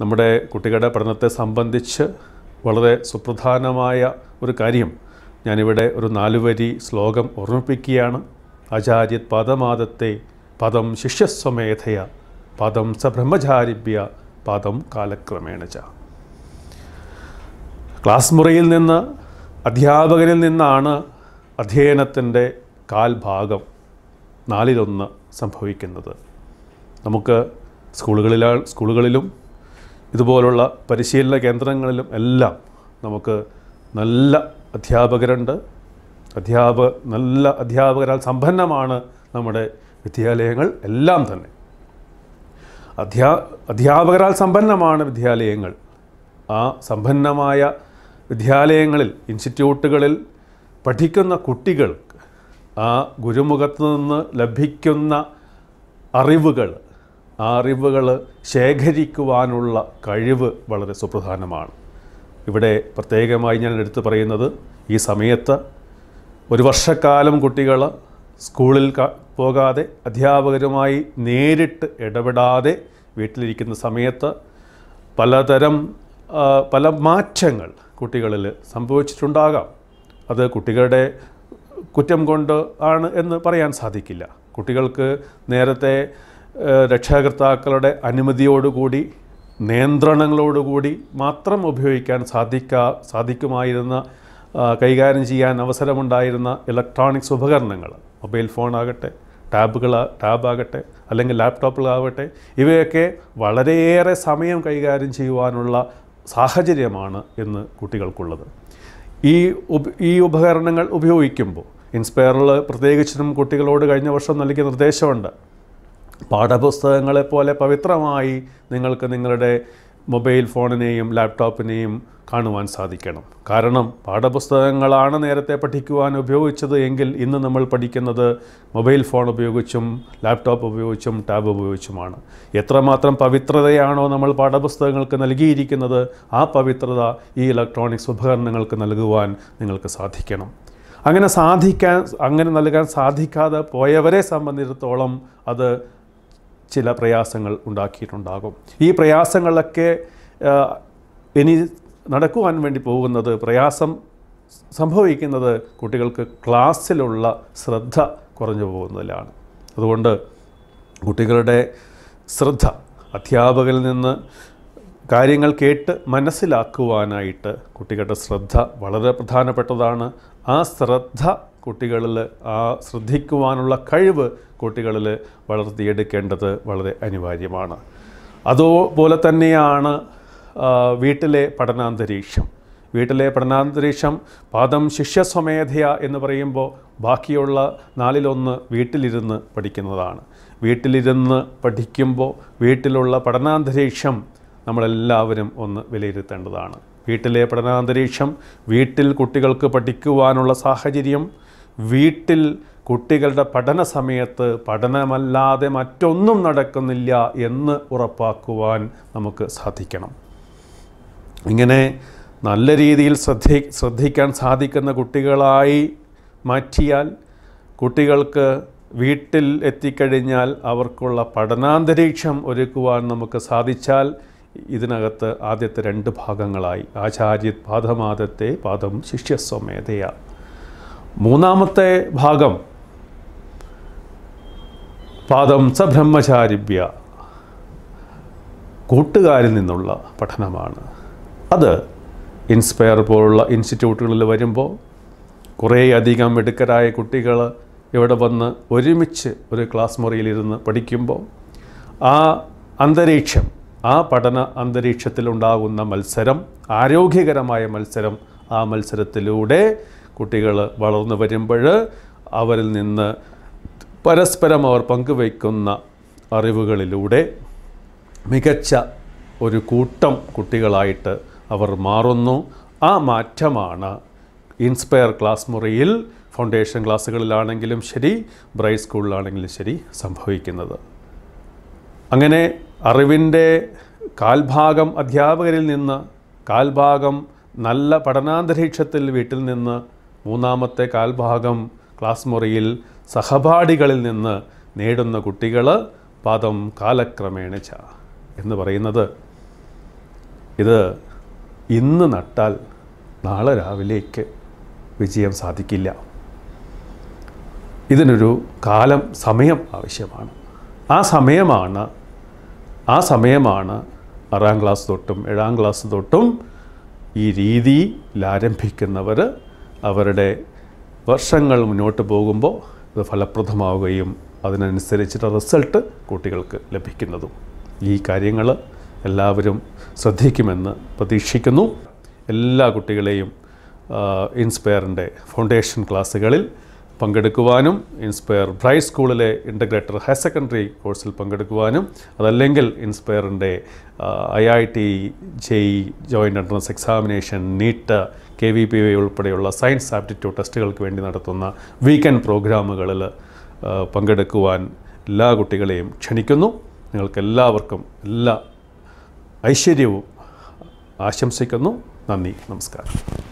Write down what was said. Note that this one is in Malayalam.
നമ്മുടെ കുട്ടികളുടെ പഠനത്തെ സംബന്ധിച്ച് വളരെ സുപ്രധാനമായ ഒരു കാര്യം ഞാനിവിടെ ഒരു നാലുവരി ശ്ലോകം ഓർമ്മിപ്പിക്കുകയാണ് ആചാര്യത് പദമാദത്തെ പദം ശിഷ്യസ്വമേധയ പദം സ ബ്രഹ്മചാരിഭ്യ പദം കാലക്രമേണ ച ക്ലാസ് മുറിയിൽ നിന്ന് അധ്യാപകനിൽ നിന്നാണ് അധ്യയനത്തിൻ്റെ കാൽഭാഗം നാലിലൊന്ന് സംഭവിക്കുന്നത് നമുക്ക് സ്കൂളുകളിലാ സ്കൂളുകളിലും ഇതുപോലുള്ള പരിശീലന കേന്ദ്രങ്ങളിലും എല്ലാം നമുക്ക് നല്ല അധ്യാപകരുണ്ട് അധ്യാപക നല്ല അധ്യാപകരാൽ സമ്പന്നമാണ് നമ്മുടെ വിദ്യാലയങ്ങൾ എല്ലാം തന്നെ അധ്യാ അധ്യാപകരാൽ സമ്പന്നമാണ് വിദ്യാലയങ്ങൾ ആ സമ്പന്നമായ വിദ്യാലയങ്ങളിൽ ഇൻസ്റ്റിറ്റ്യൂട്ടുകളിൽ പഠിക്കുന്ന കുട്ടികൾക്ക് ആ ഗുരുമുഖത്ത് നിന്ന് ലഭിക്കുന്ന അറിവുകൾ ആ അറിവുകൾ ശേഖരിക്കുവാനുള്ള കഴിവ് വളരെ സുപ്രധാനമാണ് ഇവിടെ പ്രത്യേകമായി ഞാൻ എടുത്തു പറയുന്നത് ഈ സമയത്ത് ഒരു വർഷക്കാലം കുട്ടികൾ സ്കൂളിൽ ക- പോകാതെ അധ്യാപകരുമായി നേരിട്ട് ഇടപെടാതെ വീട്ടിലിരിക്കുന്ന സമയത്ത് പലതരം ആ, പല മാറ്റങ്ങൾ കുട്ടികളിൽ സംഭവിച്ചിട്ടുണ്ടാകാം അത് കുട്ടികളുടെ കുറ്റം കൊണ്ട് ആണ് എന്ന് പറയാൻ സാധിക്കില്ല കുട്ടികൾക്ക് നേരത്തെ ഏഹ്, രക്ഷാകർത്താക്കളുടെ അനുമതിയോടുകൂടി നിയന്ത്രണങ്ങളോടുകൂടി മാത്രം ഉപയോഗിക്കാൻ സാധിക്കാ സാധിക്കുമായിരുന്ന ആ, കൈകാര്യം ചെയ്യാൻ അവസരമുണ്ടായിരുന്ന ഇലക്ട്രോണിക്സ് ഉപകരണങ്ങൾ മൊബൈൽ ഫോണാകട്ടെ ടാബുകൾ ടാബാകട്ടെ അല്ലെങ്കിൽ ലാപ്ടോപ്പുകളാകട്ടെ ഇവയൊക്കെ വളരെയേറെ സമയം കൈകാര്യം ചെയ്യുവാനുള്ള സാഹചര്യമാണ് ഇന്ന് കുട്ടികൾക്കുള്ളത് ഈ ഉപ ഈ ഉപകരണങ്ങൾ ഉപയോഗിക്കുമ്പോൾ ഇൻസ്പയറിൽ പ്രത്യേകിച്ചും കുട്ടികളോട് കഴിഞ്ഞ വർഷം നൽകിയ നിർദ്ദേശമുണ്ട് പാഠപുസ്തകങ്ങളെപ്പോലെ പവിത്രമായി നിങ്ങൾക്ക് നിങ്ങളുടെ മൊബൈൽ ഫോണിനെയും ലാപ്ടോപ്പിനെയും കാണുവാൻ സാധിക്കണം കാരണം പാഠപുസ്തകങ്ങളാണ് നേരത്തെ പഠിക്കുവാൻ ഉപയോഗിച്ചത് എങ്കിൽ ഇന്ന് നമ്മൾ പഠിക്കുന്നത് മൊബൈൽ ഫോൺ ഉപയോഗിച്ചും ലാപ്ടോപ്പ് ഉപയോഗിച്ചും ടാബ് ഉപയോഗിച്ചുമാണ് എത്രമാത്രം പവിത്രതയാണോ നമ്മൾ പാഠപുസ്തകങ്ങൾക്ക് നൽകിയിരിക്കുന്നത് ആ പവിത്രത ഈ ഇലക്ട്രോണിക്സ് ഉപകരണങ്ങൾക്ക് നൽകുവാൻ നിങ്ങൾക്ക് സാധിക്കണം അങ്ങനെ സാധിക്കാൻ അങ്ങനെ നൽകാൻ സാധിക്കാതെ പോയവരെ സംബന്ധിച്ചിടത്തോളം അത് ചില പ്രയാസങ്ങൾ ഉണ്ടാക്കിയിട്ടുണ്ടാകും ഈ പ്രയാസങ്ങളൊക്കെ ആ, ഇനി നടക്കുവാൻ വേണ്ടി പോകുന്നത് പ്രയാസം സംഭവിക്കുന്നത് കുട്ടികൾക്ക് ക്ലാസ്സിലുള്ള ശ്രദ്ധ കുറഞ്ഞു പോകുന്നതിലാണ് അതുകൊണ്ട് കുട്ടികളുടെ ശ്രദ്ധ അധ്യാപകരിൽ നിന്ന് കാര്യങ്ങൾ കേട്ട് മനസ്സിലാക്കുവാനായിട്ട് കുട്ടികളുടെ ശ്രദ്ധ വളരെ പ്രധാനപ്പെട്ടതാണ് ആ ശ്രദ്ധ കുട്ടികളിൽ ആ ശ്രദ്ധിക്കുവാനുള്ള കഴിവ് കുട്ടികളിൽ വളർത്തിയെടുക്കേണ്ടത് വളരെ അനിവാര്യമാണ് അതുപോലെ തന്നെയാണ് ആ, വീട്ടിലെ പഠനാന്തരീക്ഷം വീട്ടിലെ പഠനാന്തരീക്ഷം പാദം ശിഷ്യസ്വമേധയ എന്ന് പറയുമ്പോൾ ബാക്കിയുള്ള നാലിലൊന്ന് വീട്ടിലിരുന്ന് പഠിക്കുന്നതാണ് വീട്ടിലിരുന്ന് പഠിക്കുമ്പോൾ വീട്ടിലുള്ള പഠനാന്തരീക്ഷം നമ്മളെല്ലാവരും ഒന്ന് വിലയിരുത്തേണ്ടതാണ് വീട്ടിലെ പഠനാന്തരീക്ഷം വീട്ടിൽ കുട്ടികൾക്ക് പഠിക്കുവാനുള്ള സാഹചര്യം വീട്ടിൽ കുട്ടികളുടെ പഠന സമയത്ത് പഠനമല്ലാതെ മറ്റൊന്നും നടക്കുന്നില്ല എന്ന് ഉറപ്പാക്കുവാൻ നമുക്ക് സാധിക്കണം ഇങ്ങനെ നല്ല രീതിയിൽ ശ്രദ്ധി ശ്രദ്ധിക്കാൻ സാധിക്കുന്ന കുട്ടികളായി മാറ്റിയാൽ കുട്ടികൾക്ക് വീട്ടിൽ എത്തിക്കഴിഞ്ഞാൽ അവർക്കുള്ള പഠനാന്തരീക്ഷം ഒരുക്കുവാൻ നമുക്ക് സാധിച്ചാൽ ഇതിനകത്ത് ആദ്യത്തെ രണ്ട് ഭാഗങ്ങളായി ആചാര്യ പാദമാദത്തെ പാദം ശിഷ്യസ്വമേധയ മൂന്നാമത്തെ ഭാഗം പാദം സ ബ്രഹ്മചാരിഭ്യ കൂട്ടുകാരിൽ നിന്നുള്ള പഠനമാണ് അത് ഇൻസ്പയർ പോലുള്ള ഇൻസ്റ്റിറ്റ്യൂട്ടുകളിൽ വരുമ്പോൾ കുറേയധികം മിടുക്കരായ കുട്ടികൾ ഇവിടെ വന്ന് ഒരുമിച്ച് ഒരു ക്ലാസ് മുറിയിലിരുന്ന് പഠിക്കുമ്പോൾ ആ അന്തരീക്ഷം ആ പഠന അന്തരീക്ഷത്തിലുണ്ടാകുന്ന മത്സരം ആരോഗ്യകരമായ മത്സരം ആ മത്സരത്തിലൂടെ കുട്ടികൾ വളർന്നു വരുമ്പോൾ അവരിൽ നിന്ന് പരസ്പരം അവർ പങ്കുവയ്ക്കുന്ന അറിവുകളിലൂടെ മികച്ച ഒരു കൂട്ടം കുട്ടികളായിട്ട് അവർ മാറുന്നു ആ മാറ്റമാണ് ഇൻസ്പയർ ക്ലാസ് മുറിയിൽ ഫൗണ്ടേഷൻ ക്ലാസ്സുകളിലാണെങ്കിലും ശരി ബ്രൈറ്റ് സ്കൂളിലാണെങ്കിലും ശരി സംഭവിക്കുന്നത് അങ്ങനെ അറിവിൻ്റെ കാൽഭാഗം അധ്യാപകരിൽ നിന്ന് കാൽഭാഗം നല്ല പഠനാന്തരീക്ഷത്തിൽ വീട്ടിൽ നിന്ന് മൂന്നാമത്തെ കാൽഭാഗം ക്ലാസ് മുറിയിൽ സഹപാഠികളിൽ നിന്ന് നേടുന്ന കുട്ടികൾ പദം കാലക്രമേണ ച എന്ന് പറയുന്നത് ഇത് ഇന്ന് നട്ടാൽ നാളെ രാവിലേക്ക് വിജയം സാധിക്കില്ല ഇതിനൊരു കാലം സമയം ആവശ്യമാണ് ആ സമയമാണ് ആ സമയമാണ് ആറാം ക്ലാസ് തൊട്ടും ഏഴാം ക്ലാസ് തൊട്ടും ഈ രീതിയിൽ ആരംഭിക്കുന്നവർ അവരുടെ വർഷങ്ങൾ മുന്നോട്ട് പോകുമ്പോൾ ഇത് ഫലപ്രദമാവുകയും അതിനനുസരിച്ചിട്ട് റിസൾട്ട് കുട്ടികൾക്ക് ലഭിക്കുന്നതും ഈ കാര്യങ്ങൾ എല്ലാവരും ശ്രദ്ധിക്കുമെന്ന് പ്രതീക്ഷിക്കുന്നു എല്ലാ കുട്ടികളെയും ഇൻസ്പയറിൻ്റെ ഫൗണ്ടേഷൻ ക്ലാസ്സുകളിൽ പങ്കെടുക്കുവാനും ഇൻസ്പയർ ബ്രൈറ്റ് സ്കൂളിലെ ഇൻ്റഗ്രേറ്റർ ഹയർ സെക്കൻഡറി കോഴ്സിൽ പങ്കെടുക്കുവാനും അതല്ലെങ്കിൽ ഇൻസ്പയറിൻ്റെ I I T JEE joint entrance examination NEET K V P Y ഉൾപ്പെടെയുള്ള സയൻസ് ആപ്റ്റിറ്റ്യൂഡ് ടെസ്റ്റുകൾക്ക് വേണ്ടി നടത്തുന്ന വീക്കെൻഡ് പ്രോഗ്രാമുകളിൽ പങ്കെടുക്കുവാൻ എല്ലാ കുട്ടികളെയും ക്ഷണിക്കുന്നു നിങ്ങൾക്ക് എല്ലാവർക്കും എല്ലാ ഐശ്വര്യവും ആശംസിക്കുന്നു നന്ദി നമസ്കാരം